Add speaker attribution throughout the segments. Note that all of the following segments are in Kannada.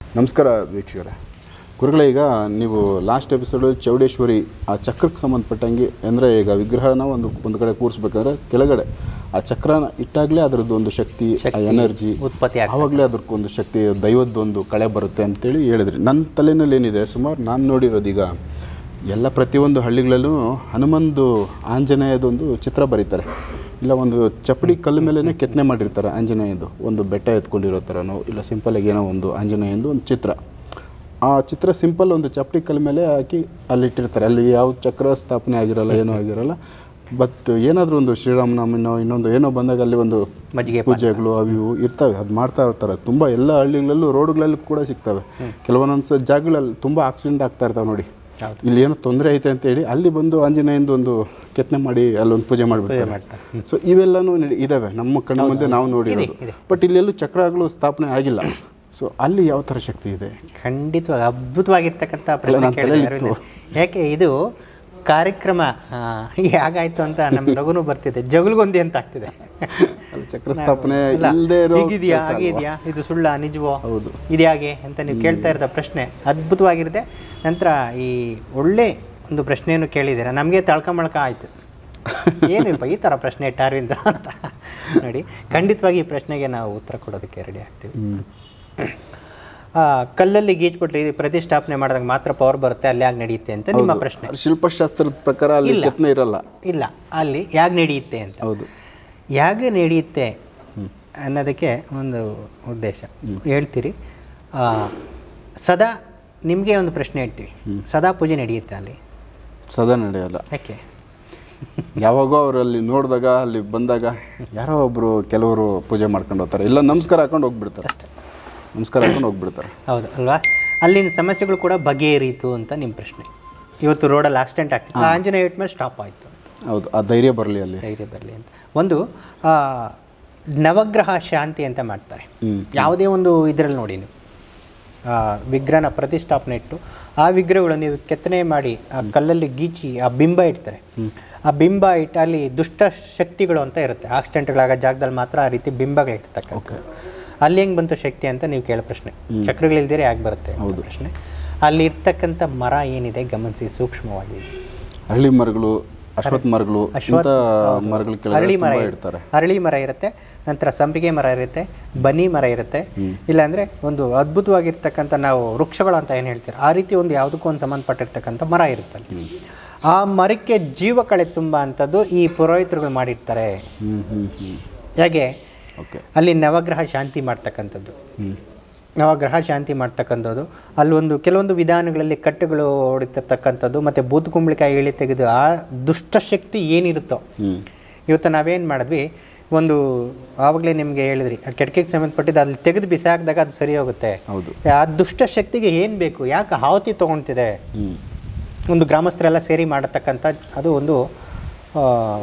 Speaker 1: ನಮಸ್ಕಾರ ವೀಕ್ಷಕರೇ ಗುರುಗಳೇ ಈಗ ನೀವು ಲಾಸ್ಟ್ ಎಪಿಸೋಡ್ ಚೌಡೇಶ್ವರಿ ಆ ಚಕ್ರಕ್ಕೆ ಸಂಬಂಧಪಟ್ಟಂಗೆ ಅಂದರೆ ಈಗ ವಿಗ್ರಹನ ಒಂದು ಒಂದು ಕಡೆ ಕೂರಿಸ್ಬೇಕಾದ್ರೆ ಕೆಳಗಡೆ ಆ ಚಕ್ರನ ಇಟ್ಟಾಗಲೇ ಅದರದ್ದು ಒಂದು ಶಕ್ತಿ ಆ ಎನರ್ಜಿ
Speaker 2: ಉತ್ಪತ್ತಿ ಆಗ್ತದೆ.
Speaker 1: ಆವಾಗಲೇ ಅದಕ್ಕೊಂದು ಶಕ್ತಿ ದೈವದ್ದೊಂದು ಕಳೆ ಬರುತ್ತೆ ಅಂತೇಳಿ ಹೇಳಿದ್ರಿ ನನ್ನ ತಲೆನಲ್ಲಿ ಏನಿದೆ ಸುಮಾರು ನಾನು ನೋಡಿರೋದು ಈಗ ಎಲ್ಲ ಪ್ರತಿಯೊಂದು ಹಳ್ಳಿಗಳಲ್ಲೂ ಹನುಮಂದು ಆಂಜನೇಯದೊಂದು ಚಿತ್ರ ಬರೀತಾರೆ ಇಲ್ಲ ಒಂದು ಚಪ್ಪಡಿ ಕಲ್ಲು ಮೇಲೇ ಕೆತ್ತನೆ ಮಾಡಿರ್ತಾರೆ ಆಂಜನೇಯದು ಒಂದು ಬೆಟ್ಟ ಎತ್ಕೊಂಡಿರೋ ಥರನೋ ಇಲ್ಲ ಸಿಂಪಲಾಗಿ ಏನೋ ಒಂದು ಆಂಜನೇಯಂದು ಒಂದು ಚಿತ್ರ ಆ ಚಿತ್ರ ಸಿಂಪಲ್ ಒಂದು ಚಪ್ಪಡಿ ಕಲ್ಲು ಮೇಲೆ ಹಾಕಿ ಅಲ್ಲಿ ಇಟ್ಟಿರ್ತಾರೆ ಅಲ್ಲಿ ಯಾವ ಚಕ್ರ ಸ್ಥಾಪನೆ ಆಗಿರಲ್ಲ ಏನೂ ಆಗಿರಲ್ಲ ಬಟ್ ಏನಾದರೂ ಒಂದು ಶ್ರೀರಾಮನಾಮನೋ ಇನ್ನೊಂದು ಏನೋ ಬಂದಾಗ ಅಲ್ಲಿ ಒಂದು
Speaker 2: ಮಜ್ಜಿಗೆ
Speaker 1: ಪೂಜೆಗಳು ಅವು ಇವು ಇರ್ತವೆ ಅದು ಮಾಡ್ತಾ ಇರ್ತಾರೆ ತುಂಬ ಎಲ್ಲ ಹಳ್ಳಿಗಳಲ್ಲೂ ರೋಡ್ಗಳಲ್ಲೂ ಕೂಡ ಸಿಗ್ತವೆ ಕೆಲವೊಂದೊಂದು ಜಾಗಗಳಲ್ಲಿ ತುಂಬ ಆಕ್ಸಿಡೆಂಟ್ ಆಗ್ತಾ ಇರ್ತಾವೆ ನೋಡಿ
Speaker 2: ಹೌದು.
Speaker 1: ಇಲ್ಲಿ ಏನೋ ತೊಂದರೆ ಐತೆ ಅಂತ ಹೇಳಿ ಅಲ್ಲಿ ಬಂದು ಆಂಜನೇಯಂದು ಒಂದು ಕೆತ್ತನೆ ಮಾಡಿ ಅಲ್ಲೊಂದು ಪೂಜೆ ಮಾಡಿಬಿಡ್ತಾರೆ
Speaker 2: ಮಾಡ್ತಾರೆ.
Speaker 1: ಸೊ ಇವೆಲ್ಲನೂ ನಡಿ- ಇದಾವೆ ನಮ್ಮ ಕಣ್ಣ ಮುಂದೆ ನಾವು ನೋಡಿರೋದು ಬಟ್ ಇಲ್ಲೆಲ್ಲೂ ಚಕ್ರಗಳು ಸ್ಥಾಪನೆ ಆಗಿಲ್ಲ ಸೊ ಅಲ್ಲಿ ಯಾವ ಥರ ಶಕ್ತಿ ಇದೆ
Speaker 2: ಖಂಡಿತವಾಗಿ ಅದ್ಭುತವಾಗಿರ್ತಕ್ಕಂಥ ಪ್ರಶ್ನೆ
Speaker 1: ನನ್ನ
Speaker 2: ಕೇಳಿದ್ರೆ
Speaker 1: ತಲೆಯಲ್ಲಿತ್ತು.
Speaker 2: ಅರವಿಂದ. ಯಾಕೆ ಇದು ಕಾರ್ಯಕ್ರಮ ಆ, ಹೇಗಾಯ್ತು ಅಂತ ನಮ್ಮ ನಗುನು ಬರ್ತಿದೆ ಜಗುಲ್ಗೊಂದಿ ಅಂತ ಆಗ್ತಿದೆ
Speaker 1: ಅಲ್ಲಿ ಚಕ್ರ ಸ್ಥಾಪನೆ
Speaker 2: ಅಲ್ಲ,
Speaker 1: ಇಲ್ಲದೆ ಇರೋ
Speaker 2: ಹೀಗಿದ್ಯಾ
Speaker 1: ಕೆಲ್ಸ ಅಲ್ವಾ?
Speaker 2: ಹಾಗಿದ್ಯಾ ಇದು ಸುಳ್ಳ ನಿಜವೋ
Speaker 1: ಹೌದು.
Speaker 2: ಇದ್ಯಾಗೆ ಅಂತ ನೀವು ಕೇಳ್ತಾ ಇರೋದ ಪ್ರಶ್ನೆ ಅದ್ಭುತವಾಗಿರುತ್ತೆ ನಂತರ ಈ ಒಳ್ಳೆ ಒಂದು ಪ್ರಶ್ನೆಯನ್ನು ಕೇಳಿದ್ದೀರಾ ನಮಗೆ ತಳ್ಕೊಂಬಳ್ಕ ಆಯ್ತು ಏನಿಲ್ಪ ಈ ಥರ ಪ್ರಶ್ನೆ ಇಟ್ಟಾರಿಂದ ಅಂತ ನೋಡಿ ಖಂಡಿತವಾಗಿ ಈ ಪ್ರಶ್ನೆಗೆ ನಾವು ಉತ್ತರ ಕೊಡೋದಕ್ಕೆ ರೆಡಿ ಆಗ್ತೀವಿ
Speaker 1: ಹ್ಮ್.
Speaker 2: ಆ, ಕಲ್ಲಲ್ಲಿ ಗೀಚ್ಬಿಟ್ರೆ ಇದು ಪ್ರತಿಷ್ಠಾಪನೆ ಮಾಡಿದಾಗ ಮಾತ್ರ ಪವರ್ ಬರುತ್ತೆ ಅಲ್ಲಿ ಯಾಕೆ ನಡೆಯುತ್ತೆ ಅಂತ ನಿಮ್ಮ ಪ್ರಶ್ನೆ
Speaker 1: ಅದು ಶಿಲ್ಪಶಾಸ್ತ್ರದ ಪ್ರಕಾರ ಅಲ್ಲಿ
Speaker 2: ಇಲ್ಲ.
Speaker 1: ಕೆತ್ತನೆ ಇರಲ್ಲ
Speaker 2: ಇಲ್ಲ ಅಲ್ಲಿ ಯಾಕೆ ನಡೆಯುತ್ತೆ ಅಂತ
Speaker 1: ಹೌದು
Speaker 2: ಯಾಕೆ ನಡೆಯುತ್ತೆ ಅನ್ನೋದಕ್ಕೆ ಒಂದು ಉದ್ದೇಶ ಹೇಳ್ತೀರಿ ಆ, ಸದಾ ನಿಮಗೆ ಒಂದು ಪ್ರಶ್ನೆ ಹೇಳ್ತೀವಿ ಸದಾ ಪೂಜೆ ನಡೆಯುತ್ತೆ ಅಲ್ಲಿ
Speaker 1: ಸದಾ ನಡೆಯಲ್ಲ
Speaker 2: ಯಾಕೆ
Speaker 1: ಯಾವಾಗೋ ಅವ್ರು ಅಲ್ಲಿ ನೋಡಿದಾಗ ಅಲ್ಲಿ ಬಂದಾಗ ಯಾರೋ ಒಬ್ರು ಕೆಲವರು ಪೂಜೆ ಮಾಡ್ಕೊಂಡು ಹೋಗ್ತಾರೆ ಇಲ್ಲ ನಮಸ್ಕಾರ ಹಾಕೊಂಡು ಹೋಗ್ಬಿಡ್ತಾರೆ ನಮಸ್ಕಾರ ಹಾಕೊಂಡು ಹೋಗ್ಬಿಡ್ತಾರೆ
Speaker 2: ಹೌದು ಅಲ್ವಾ ಅಲ್ಲಿನ ಸಮಸ್ಯೆಗಳು ಕೂಡ ಬಗೆಹರಿಯಿತು ಅಂತ ನಿಮ್ಮ ಪ್ರಶ್ನೆ ಇವತ್ತು ರೋಡಲ್ಲಿ ಆಕ್ಸಿಡೆಂಟ್ ಆಗ್ತಿತ್ತು ಆಂಜನೇಯ ಇಟ್ಮೇಲೆ ಸ್ಟಾಪ್ ಆಯಿತು
Speaker 1: ಹೌದು ಆ ಧೈರ್ಯ ಬರಲಿ ಅಲ್ಲಿ
Speaker 2: ಧೈರ್ಯ ಬರಲಿ ಅಂತ ಒಂದು ಆ, ನವಗ್ರಹ ಶಾಂತಿ ಅಂತ ಮಾಡ್ತಾರೆ
Speaker 1: ಹ್ಮ್.
Speaker 2: ಯಾವುದೇ ಒಂದು ಇದರಲ್ಲಿ ನೋಡಿ ನೀವು ಆ, ವಿಗ್ರಹನ ಪ್ರತಿಷ್ಠಾಪನೆ ಇಟ್ಟು ಆ ವಿಗ್ರಹಗಳು ನೀವು ಕೆತ್ತನೆ ಮಾಡಿ ಆ ಕಲ್ಲಲ್ಲಿ ಗೀಚಿ ಆ ಬಿಂಬ ಇಡ್ತಾರೆ ಆ ಬಿಂಬ ಇಟ್ಟು ಅಲ್ಲಿ ದುಷ್ಟ ಶಕ್ತಿಗಳು ಅಂತ ಇರುತ್ತೆ ಆಕ್ಸಿಡೆಂಟ್ಗಳಾಗೋ ಜಾಗದಲ್ಲಿ ಮಾತ್ರ ಆ ರೀತಿ ಬಿಂಬಗಳು ಇರ್ತಕ್ಕಂಥ ಅಲ್ಲಿ ಹೆಂಗೆ ಬಂತು ಶಕ್ತಿ ಅಂತ ನೀವು ಕೇಳೋ ಪ್ರಶ್ನೆ ಚಕ್ರಗಳಿಲ್ದಿರೆ ಯಾಕೆ ಬರುತ್ತೆ ಅಂತ
Speaker 1: ಹೌದು.
Speaker 2: ಪ್ರಶ್ನೆ ಅಲ್ಲಿ ಇರ್ತಕ್ಕಂಥ ಮರ ಏನಿದೆ ಗಮನಿಸಿ ಸೂಕ್ಷ್ಮವಾಗಿ
Speaker 1: ಹಳ್ಳಿ ಮರಗಳು ಅಶ್ವತ್ಥ ಮರಗಳು ಇಂಥ ಮರಗಳ ಕೆಳಗಡೆ
Speaker 2: ಅರಳಿ ಮರ
Speaker 1: ತುಂಬಾ
Speaker 2: ಇರುತ್ತೆ.
Speaker 1: ಇಡ್ತಾರೆ
Speaker 2: ಅರಳಿ ಮರ ಇರುತ್ತೆ ನಂತರ ಸಂಪಿಗೆ ಮರ ಇರುತ್ತೆ ಬನ್ನಿ ಮರ ಇರುತ್ತೆ ಇಲ್ಲಾಂದ್ರೆ ಒಂದು ಅದ್ಭುತವಾಗಿರ್ತಕ್ಕಂಥ ನಾವು ವೃಕ್ಷಗಳು ಅಂತ ಏನು ಹೇಳ್ತೀರ ಆ ರೀತಿ ಒಂದು ಯಾವುದಕ್ಕೂ ಒಂದು ಸಂಬಂಧಪಟ್ಟಿರ್ತಕ್ಕಂಥ ಮರ ಇರುತ್ತೆ ಅಲ್ಲಿ. ಆ ಮರಕ್ಕೆ ಜೀವ ಕಳೆ ತುಂಬ ಅಂಥದ್ದು ಈ ಪುರೋಹಿತರುಗಳು ಮಾಡಿರ್ತಾರೆ
Speaker 1: ಹ್ಮ್ ಹ್ಮ್ ಹ್ಮ್
Speaker 2: ಹೇಗೆ
Speaker 1: ಓಕೆ
Speaker 2: ಅಲ್ಲಿ ನವಗ್ರಹ ಶಾಂತಿ ಮಾಡ್ತಕ್ಕಂಥದ್ದು
Speaker 1: ಹ್ಮ್
Speaker 2: ನವಗ್ರಹ ಶಾಂತಿ ಮಾಡ್ತಕ್ಕಂಥದ್ದು ಅಲ್ಲೊಂದು ಕೆಲವೊಂದು ವಿಧಾನಗಳಲ್ಲಿ ಕಟ್ಟುಗಳು ಹೊಡಿತಿರ್ತಕ್ಕಂಥದ್ದು ಮತ್ತು ಬೂತ್ ಕುಂಬಳಿಕಾಯಿ ಇಳಿ ತೆಗೆದು ಆ ದುಷ್ಟಶಕ್ತಿ ಏನಿರುತ್ತೋ
Speaker 1: ಹ್ಮ್
Speaker 2: ಇವತ್ತು ನಾವೇನು ಮಾಡಿದ್ವಿ ಒಂದು ಆವಾಗಲೇ ನಿಮಗೆ ಹೇಳಿದ್ರಿ ಆ ಕೆಟಕಿಗೆ ಸಂಬಂಧಪಟ್ಟಿದ್ದು ಅಲ್ಲಿ ತೆಗೆದು ಬಿಸಾಕಿದಾಗ ಅದು ಸರಿ ಹೋಗುತ್ತೆ
Speaker 1: ಹೌದು
Speaker 2: ಆ ದುಷ್ಟ ಶಕ್ತಿಗೆ ಏನು ಬೇಕು ಯಾಕೆ ಆವತಿ ತೊಗೊಳ್ತಿದೆ
Speaker 1: ಹ್ಮ್
Speaker 2: ಒಂದು ಗ್ರಾಮಸ್ಥರೆಲ್ಲ ಸೇರಿ ಮಾಡತಕ್ಕಂಥ ಅದು ಒಂದು ಆ,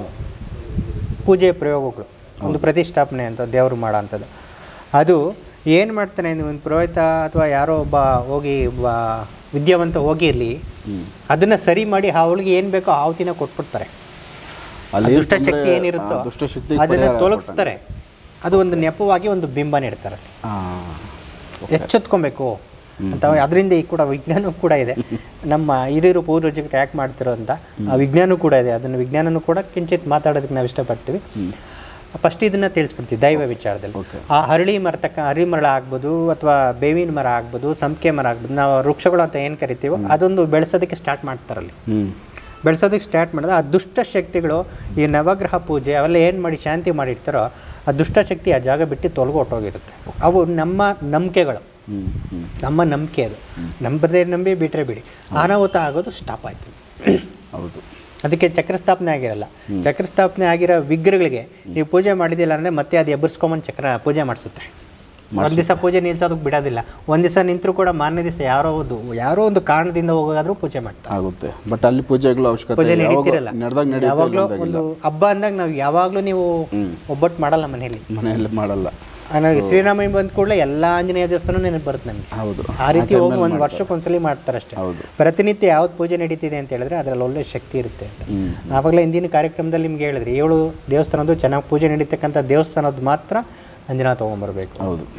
Speaker 2: ಪೂಜೆ ಪ್ರಯೋಗಗಳು ಒಂದು ಪ್ರತಿಷ್ಠಾಪನೆ ಅಂತ ದೇವರು ಮಾಡೋ ಅಂಥದ್ದು ಅದು ಏನು ಮಾಡ್ತಾನೆ ಅಂದ್ರೆ ಒಂದು ಪುರೋಹಿತ ಅಥವಾ ಯಾರೋ ಒಬ್ಬ ಹೋಗಿ ಒಬ್ಬ ವಿದ್ಯಾವಂತ ಹೋಗಿರಲಿ
Speaker 1: ಹ್ಮ್
Speaker 2: ಅದನ್ನು ಸರಿ ಮಾಡಿ ಅವಳಿಗೆ ಏನು ಬೇಕೋ ಆವತಿನ ಕೊಟ್ಬಿಡ್ತಾರೆ
Speaker 1: ಅಲ್ಲಿ
Speaker 2: ಆ ದುಷ್ಟಶಕ್ತಿ ಏನಿರುತ್ತೋ
Speaker 1: ದುಷ್ಟಶಕ್ತಿ
Speaker 2: ಅದನ್ನ ತೊಲಗಿಸ್ತಾರೆ ಅದು ಒಂದು ನೆಪವಾಗಿ ಒಂದು ಬಿಂಬ ನೀಡ್ತಾರೆ
Speaker 1: ಆ
Speaker 2: ಎಚ್ಚೆತ್ಕೊಬೇಕು ಅಂತ ಅದರಿಂದ ಈ ಕೂಡ ವಿಜ್ಞಾನ ಕೂಡ ಇದೆ ನಮ್ಮ ಹಿರಿಯರು ಪೂರ್ವಜರು ಯಾಕೆ ಮಾಡ್ತಿರೋ ಅಂತ ಆ ವಿಜ್ಞಾನ ಕೂಡ ಇದೆ ಅದನ್ನು ವಿಜ್ಞಾನನೂ ಕೂಡ ಕಿಂಚಿತ್ ಮಾತಾಡೋದಕ್ಕೆ ನಾವು ಇಷ್ಟಪಡ್ತೀವಿ ಫಸ್ಟ್ ಇದನ್ನ ತಿಳಿಸ್ಬಿಡ್ತೀವಿ ದೈವ ವಿಚಾರದಲ್ಲಿ
Speaker 1: Okay.
Speaker 2: ಆ ಹರಳಿ ಮರ ತಕ್ಕ ಹರಳಿ ಮರ ಆಗ್ಬೋದು ಅಥವಾ ಬೇವಿನ ಮರ ಆಗ್ಬೋದು ಸಂಪಿಗೆ ಮರ ಆಗ್ಬೋದು ನಾವು ವೃಕ್ಷಗಳು ಅಂತ ಏನು ಕರಿತೀವೋ ಅದೊಂದು ಬೆಳೆಸೋದಕ್ಕೆ ಸ್ಟಾರ್ಟ್ ಮಾಡ್ತಾರಲ್ಲಿ
Speaker 1: ಹ್ಮ್
Speaker 2: ಬೆಳೆಸೋದಕ್ಕೆ ಸ್ಟಾರ್ಟ್ ಮಾಡಿದ್ರೆ ಆ ದುಷ್ಟ ಶಕ್ತಿಗಳು ಈ ನವಗ್ರಹ ಪೂಜೆ ಅವೆಲ್ಲ ಏನು ಮಾಡಿ ಶಾಂತಿ ಮಾಡಿರ್ತಾರೋ ಆ ದುಷ್ಟ ಶಕ್ತಿ ಆ ಜಾಗ ಬಿಟ್ಟು ತೊಲಗು ಹೊಟ್ಟೋಗಿರುತ್ತೆ ಅವು ನಮ್ಮ ನಂಬಿಕೆಗಳು
Speaker 1: ಹ್ಮ್ ಹ್ಮ್
Speaker 2: ನಮ್ಮ ನಂಬಿಕೆ ಅದು ನಂಬದೇ ನಂಬಿ ಬಿಟ್ಟರೆ ಬಿಡಿ ಅನಾಹುತ ಆಗೋದು ಸ್ಟಾಪ್ ಆಯ್ತು
Speaker 1: ಹೌದು
Speaker 2: ಅದಕ್ಕೆ ಚಕ್ರ ಸ್ಥಾಪನೆ ಆಗಿರಲ್ಲ ಚಕ್ರ ಸ್ಥಾಪನೆ ಆಗಿರೋ ವಿಗ್ರಹಗಳಿಗೆ ನೀವು ಪೂಜೆ ಮಾಡಿದಿಲ್ಲ ಅಂದರೆ ಮತ್ತೆ ಅದು ಎಬ್ಬರಿಸ್ಕೊಂಬಂದು ಚಕ್ರ ಪೂಜೆ ಮಾಡಿಸುತ್ತೆ ಒಂದು ದಿವಸ ಪೂಜೆ ನಿಲ್ಸೋದಕ್ಕೆ ಬಿಡೋದಿಲ್ಲ ಒಂದು ದಿವಸ ನಿಂತರೂ ಕೂಡ ಮಾರನೇ ದಿವಸ ಯಾರೋ ಒಂದು ಯಾರೋ ಒಂದು ಕಾರಣದಿಂದ ಹೋಗೋದಾದ್ರೂ ಪೂಜೆ ಮಾಡ್ತಾರೆ
Speaker 1: ಆಗುತ್ತೆ ಬಟ್ ಅಲ್ಲಿ ಪೂಜೆಗಳು ಅವಶ್ಯಕತೆ
Speaker 2: ಪೂಜೆ
Speaker 1: ಇಲ್ಲ. ಯಾವಾಗ
Speaker 2: ನಡೀತಿರಲ್ಲ
Speaker 1: ನಡೆದಾಗ
Speaker 2: ಯಾವಾಗಲೂ
Speaker 1: ನಡೆಯುತ್ತೆ
Speaker 2: ಒಂದು ಹಬ್ಬ ಅಂದಾಗ ನಾವು ಯಾವಾಗಲೂ ನೀವು
Speaker 1: ಹ್ಮ್.
Speaker 2: ಒಬ್ಬಟ್ಟು ಮಾಡಲ್ಲ ಮನೆಯಲ್ಲಿ
Speaker 1: ಮನೆಯಲ್ಲಿ ಮಾಡಲ್ಲ
Speaker 2: ನನಗೆ ಶ್ರೀರಾಮಯ್ಯ ಬಂದ ಕೂಡಲೇ ಎಲ್ಲ ಆಂಜನೇಯ ದೇವಸ್ಥಾನ ನೆನಪು ಬರುತ್ತೆ ನಮಗೆ
Speaker 1: ಹೌದು
Speaker 2: ಆ ರೀತಿ ಹೋಗಿ ಒಂದು ವರ್ಷಕ್ಕೊಂದ್ಸಲಿ ಮಾಡ್ತಾರೆ ಅಷ್ಟೇ
Speaker 1: ಹೌದು
Speaker 2: ಪ್ರತಿನಿತ್ಯ ಯಾವ್ದು ಪೂಜೆ ನಡೀತಿದೆ ಅಂತ ಹೇಳಿದ್ರೆ ಅದರಲ್ಲಿ ಒಳ್ಳೆ ಶಕ್ತಿ ಇರುತ್ತೆ ಅಂತ
Speaker 1: ಹ್ಮ್
Speaker 2: ಆವಾಗಲೇ ಹಿಂದಿನ ಕಾರ್ಯಕ್ರಮದಲ್ಲಿ ನಿಮ್ಗೆ ಹೇಳಿದ್ರಿ ಏಳು ದೇವಸ್ಥಾನದ್ದು ಚೆನ್ನಾಗಿ ಪೂಜೆ ನಡೀತಕ್ಕಂಥ ದೇವಸ್ಥಾನದ್ದು ಮಾತ್ರ ಅಂಜನಾ ತೊಗೊಂಬರ್ಬೇಕು
Speaker 1: ಹೌದು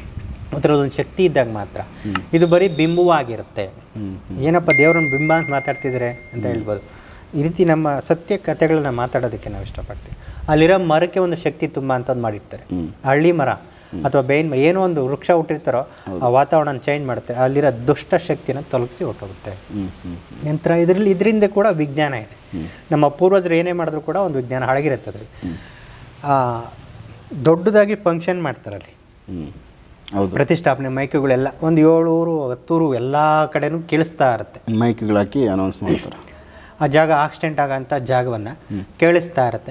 Speaker 2: ಅದರಲ್ಲೊಂದು ಶಕ್ತಿ ಇದ್ದಾಗ ಮಾತ್ರ ಇದು ಬರೀ ಬಿಂಬವಾಗಿರುತ್ತೆ
Speaker 1: ಹ್ಮ್
Speaker 2: ಏನಪ್ಪ ದೇವ್ರನ್ನ ಬಿಂಬ ಅಂತ ಮಾತಾಡ್ತಿದ್ರೆ ಅಂತ ಹೇಳ್ಬೋದು ಈ ರೀತಿ ನಮ್ಮ ಸತ್ಯ ಕಥೆಗಳನ್ನ ಮಾತಾಡೋದಕ್ಕೆ ನಾವು ಇಷ್ಟಪಡ್ತೀವಿ ಅಲ್ಲಿರೋ ಮರಕ್ಕೆ ಒಂದು ಶಕ್ತಿ ತುಂಬ ಅಂತಂದು ಮಾಡಿರ್ತಾರೆ
Speaker 1: ಹ್ಮ್.
Speaker 2: ಹಳ್ಳಿ ಮರ ಅಥವಾ ಬೇವಿನ ಮರ ಏನೋ ಒಂದು ವೃಕ್ಷ ಹುಟ್ಟಿರ್ತಾರೋ ಆ ವಾತಾವರಣ ಚೇಂಜ್ ಮಾಡುತ್ತೆ ಅಲ್ಲಿರೋ ದುಷ್ಟ ಶಕ್ತಿನ ತೊಲಗಿಸಿ ಹೊಟ್ಟೋಗುತ್ತೆ
Speaker 1: ಹ್ಮ್ ಹ್ಮ್
Speaker 2: ನಂತರ ಇದರಲ್ಲಿ ಇದರಿಂದ ಕೂಡ ವಿಜ್ಞಾನ ಇದೆ ನಮ್ಮ ಪೂರ್ವಜರು ಏನೇ ಮಾಡಿದ್ರು ಕೂಡ ಒಂದು ವಿಜ್ಞಾನ ಹಳಗಿರುತ್ತೆ ಅದ್ರಲ್ಲಿ ಆ, ದೊಡ್ಡದಾಗಿ ಫಂಕ್ಷನ್ ಮಾಡ್ತಾರಲ್ಲಿ
Speaker 1: ಹ್ಮ್ ಹೌದು
Speaker 2: ಪ್ರತಿಷ್ಠಾಪನೆ ಮೈಕುಗಳೆಲ್ಲ ಒಂದು ಏಳೂರು ಹತ್ತೂರು ಎಲ್ಲ ಕಡೆನೂ ಕೇಳಿಸ್ತಾ ಇರುತ್ತೆ
Speaker 1: ಮೈಕ್ಗಳು ಹಾಕಿ ಅನೌನ್ಸ್ ಮಾಡ್ತಾರೆ
Speaker 2: ಆ ಜಾಗ ಆಕ್ಸಿಡೆಂಟ್ ಆಗಂತ ಜಾಗವನ್ನು ಕೇಳಿಸ್ತಾ ಇರುತ್ತೆ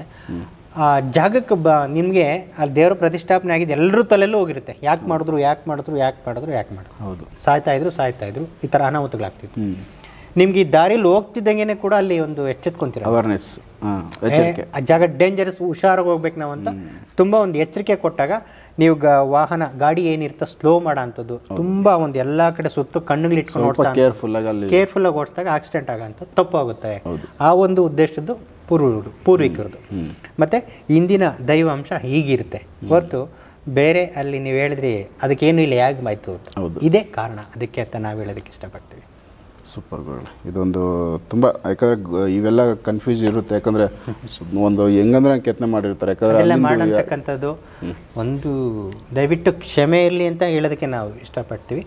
Speaker 2: ಆ ಜಾಗಕ್ಕೆ ಬ ನಿಮಗೆ ಅಲ್ಲಿ ದೇವರ ಪ್ರತಿಷ್ಠಾಪನೆ ಆಗಿದೆ ಎಲ್ಲರೂ ತಲೆಲ್ಲೂ ಹೋಗಿರುತ್ತೆ ಯಾಕೆ ಮಾಡಿದ್ರು ಯಾಕೆ ಮಾಡಿದ್ರು ಯಾಕೆ ಮಾಡಿದ್ರು ಯಾಕೆ ಮಾಡಿದ್ರು
Speaker 1: ಹೌದು
Speaker 2: ಸಾಯ್ತಾ ಇದ್ರು ಸಾಯ್ತಾ ಇದ್ರು ಈ ಥರ ಅನಾಹುತಗಳಾಗ್ತಿತ್ತು
Speaker 1: ಹ್ಮ್
Speaker 2: ನಿಮ್ಗೆ ಈ ದಾರಿಲಿ ಹೋಗ್ತಿದ್ದಂಗೆ ಕೂಡ ಅಲ್ಲಿ ಒಂದು ಎಚ್ಚೆತ್ಕೊಂತೀರ
Speaker 1: ಅವೇರ್ನೆಸ್ ಹಾಂ ಎಚ್ಚರಿಕೆ
Speaker 2: ಆ ಜಾಗ ಡೇಂಜರಸ್ ಹುಷಾರಾಗಿ ಹೋಗ್ಬೇಕು ನಾವು ಅಂತ ತುಂಬಾ ಒಂದು ಎಚ್ಚರಿಕೆ ಕೊಟ್ಟಾಗ ನೀವು ಗ ವಾಹನ ಗಾಡಿ ಏನಿರ್ತೋ ಸ್ಲೋ ಮಾಡೋ ಅಂಥದ್ದು ತುಂಬಾ ಒಂದು ಎಲ್ಲಾ ಕಡೆ ಸುತ್ತು ಕಣ್ಣುಗಳು ಇಟ್ಕೊಂಡು
Speaker 1: ಸ್ವಲ್ಪ ಕೇರ್ಫುಲ್ ಆಗಿ ಅಲ್ಲಿ
Speaker 2: ಕೇರ್ಫುಲ್ ಆಗಿ ಓಡಿಸಿದಾಗ ಆಕ್ಸಿಡೆಂಟ್ ಆಗಂತ ತಪ್ಪಾಗುತ್ತೆ ಆ ಒಂದು ಉದ್ದೇಶದ್ದು ಪೂರ್ವರು ಪೂರ್ವಿಕರದು ಮತ್ತೆ ಇಂದಿನ ದೈವಾಂಶ ಹೀಗಿರುತ್ತೆ ಹೊರತು ಬೇರೆ ಅಲ್ಲಿ ನೀವು ಹೇಳಿದ್ರಿ ಅದಕ್ಕೇನು ಇಲ್ಲ ಯಾಕೆ ಮಾಯ್ತು ಅಂತ.
Speaker 1: ಹೌದು.
Speaker 2: ಇದೇ ಕಾರಣ ಅದಕ್ಕೆ ಅಂತ ನಾವು ಹೇಳೋದಕ್ಕೆ ಇಷ್ಟಪಡ್ತೀವಿ
Speaker 1: ಸೂಪರ್ ಗುರುಗಳೇ ಇದೊಂದು ತುಂಬ ಯಾಕಂದ್ರೆ ಗ- ಇವೆಲ್ಲ ಕನ್ಫ್ಯೂಸ್ ಇರುತ್ತೆ ಯಾಕಂದ್ರೆ ಸುಮ್ನೆ ಒಂದು ಹೆಂಗಂದ್ರೆ ಹಂಗೆ ಕೆತ್ತನೆ ಮಾಡಿರ್ತಾರೆ ಯಾಕಂದ್ರೆ
Speaker 2: ಅದೆಲ್ಲ
Speaker 1: ಅಲ್ಲಿಂದು ಯಾ-
Speaker 2: ಮಾಡಂತಕ್ಕಂಥದ್ದು ಒಂದು ದಯವಿಟ್ಟು ಕ್ಷಮೆ ಇರಲಿ ಅಂತ ಹೇಳೋದಕ್ಕೆ ನಾವು ಇಷ್ಟಪಡ್ತೀವಿ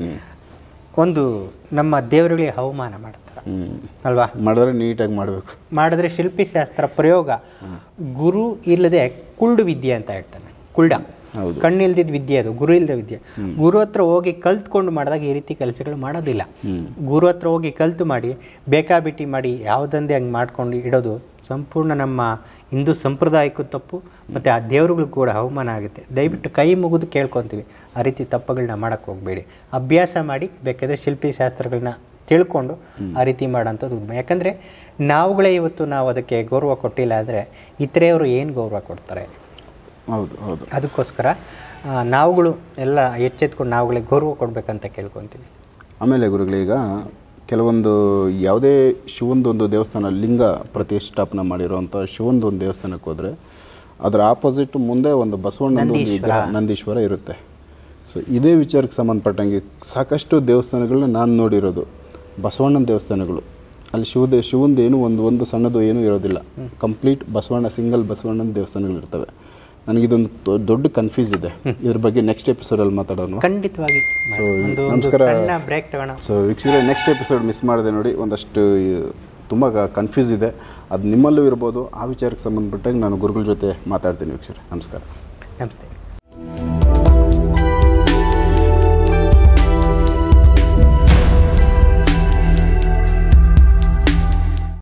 Speaker 2: ಒಂದು ನಮ್ಮ ದೇವರುಗಳಿಗೆ ಅವಮಾನ ಮಾಡ್ತಾರೆ
Speaker 1: ಹ್ಮ್.
Speaker 2: ಅಲ್ವಾ
Speaker 1: ಮಾಡಿದ್ರೆ ನೀಟಾಗಿ ಮಾಡಬೇಕು
Speaker 2: ಮಾಡಿದ್ರೆ ಶಿಲ್ಪಿ ಶಾಸ್ತ್ರ ಪ್ರಯೋಗ ಗುರು ಇಲ್ಲದೆ ಕುಳ್ಳು ವಿದ್ಯೆ ಅಂತ ಹೇಳ್ತಾನೆ ಕುಳ್ಳ
Speaker 1: ಹೌದು.
Speaker 2: ಕಣ್ಣಿಲ್ದಿದ್ದ ವಿದ್ಯೆ ಅದು ಗುರು ಇಲ್ಲದ ವಿದ್ಯೆ ಗುರು ಹತ್ರ ಹೋಗಿ ಕಲ್ತ್ಕೊಂಡು ಮಾಡಿದಾಗ ಈ ರೀತಿ ಕೆಲಸಗಳು ಮಾಡೋದಿಲ್ಲ
Speaker 1: ಹ್ಮ್.
Speaker 2: ಗುರು ಹತ್ರ ಹೋಗಿ ಕಲ್ತು ಮಾಡಿ ಬೇಕಾಬಿಟ್ಟಿ ಮಾಡಿ ಯಾವುದಂದೇ ಹಂಗೆ ಮಾಡ್ಕೊಂಡು ಇಡೋದು ಸಂಪೂರ್ಣ ನಮ್ಮ ಹಿಂದೂ ಸಂಪ್ರದಾಯಕ್ಕೂ ತಪ್ಪು ಮತ್ತು ಆ ದೇವರುಗಳಿಗೂ ಕೂಡ ಅವಮಾನ ಆಗುತ್ತೆ ದಯವಿಟ್ಟು ಕೈ ಮುಗಿದು ಕೇಳ್ಕೊತೀವಿ ಆ ರೀತಿ ತಪ್ಪುಗಳನ್ನ ಮಾಡೋಕ್ಕೆ ಹೋಗಬೇಡಿ ಅಭ್ಯಾಸ ಮಾಡಿ ಬೇಕಾದರೆ ಶಿಲ್ಪಿ ಶಾಸ್ತ್ರಗಳನ್ನ ತಿಳ್ಕೊಂಡು ಆ ರೀತಿ ಮಾಡೋಂಥದ್ದು ಉತ್ತಮ ಯಾಕಂದರೆ ನಾವುಗಳೇ ಇವತ್ತು ನಾವು ಅದಕ್ಕೆ ಗೌರವ ಕೊಟ್ಟಿಲ್ಲ ಅಂದರೆ ಇತರೆಯವರು ಏನು ಗೌರವ ಕೊಡ್ತಾರೆ
Speaker 1: ಹೌದು ಹೌದು
Speaker 2: ಅದಕ್ಕೋಸ್ಕರ ಆ, ನಾವುಗಳು ಎಲ್ಲ ಎಚ್ಚೆತ್ಕೊಂಡು ನಾವುಗಳೇ ಗೌರವ ಕೊಡಬೇಕಂತ ಕೇಳ್ಕೊತೀವಿ
Speaker 1: ಆಮೇಲೆ ಗುರುಗಳೇ ಈಗ ಕೆಲವೊಂದು ಯಾವುದೇ ಶಿವಂದೊಂದು ದೇವಸ್ಥಾನ ಲಿಂಗ ಪ್ರತಿಷ್ಠಾಪನೆ ಮಾಡಿರುವಂಥ ಶಿವಂದೊಂದು ದೇವಸ್ಥಾನಕ್ಕೆ ಹೋದರೆ ಅದರ ಆಪೋಸಿಟ್ ಮುಂದೆ ಒಂದು ಬಸವಣ್ಣನ ಒಂದು ವಿಗ್ರಹ ನಂದೀಶ್ವರ ಇರುತ್ತೆ ಸೊ ಇದೇ ವಿಚಾರಕ್ಕೆ ಸಂಬಂಧಪಟ್ಟಂಗೆ ಸಾಕಷ್ಟು ದೇವಸ್ಥಾನಗಳನ್ನ ನಾನು ನೋಡಿರೋದು ಬಸವಣ್ಣನ ದೇವಸ್ಥಾನಗಳು ಅಲ್ಲಿ ಶಿವದೇ ಶಿವಂದು ಏನು ಒಂದು ಒಂದು ಸಣ್ಣದು ಏನೂ ಇರೋದಿಲ್ಲ ಕಂಪ್ಲೀಟ್ ಬಸವಣ್ಣ ಸಿಂಗಲ್ ಬಸವಣ್ಣನ ದೇವಸ್ಥಾನಗಳು ಇರ್ತವೆ ನನಗಿದೊಂದು ದೊ- ದೊಡ್ಡ ಕನ್ಫ್ಯೂಸ್ ಇದೆ ಇದ್ರ ಬಗ್ಗೆ ನೆಕ್ಸ್ಟ್ ಎಪಿಸೋಡಲ್ಲಿ ಮಾತಾಡೋಣ
Speaker 2: ಖಂಡಿತವಾಗಿ
Speaker 1: ಸೊ
Speaker 2: ಒಂದು ಒಂದು
Speaker 1: ನಮಸ್ಕಾರ
Speaker 2: ಸಣ್ಣ ಬ್ರೇಕ್ ತಗೋಣ
Speaker 1: ಸೊ ವೀಕ್ಷಕರೇ ನೆಕ್ಸ್ಟ್ ಎಪಿಸೋಡ್ ಮಿಸ್ ಮಾಡಿದೆ ನೋಡಿ ಒಂದಷ್ಟು ತುಂಬ ಕನ್ಫ್ಯೂಸ್ ಇದೆ ಅದು ನಿಮ್ಮಲ್ಲೂ ಇರ್ಬೋದು ಆ ವಿಚಾರಕ್ಕೆ ಸಂಬಂಧಪಟ್ಟಾಗ ನಾನು ಗುರುಗಳ ಜೊತೆ ಮಾತಾಡ್ತೀನಿ ವೀಕ್ಷಕರೇ ನಮಸ್ಕಾರ
Speaker 2: ನಮಸ್ತೆ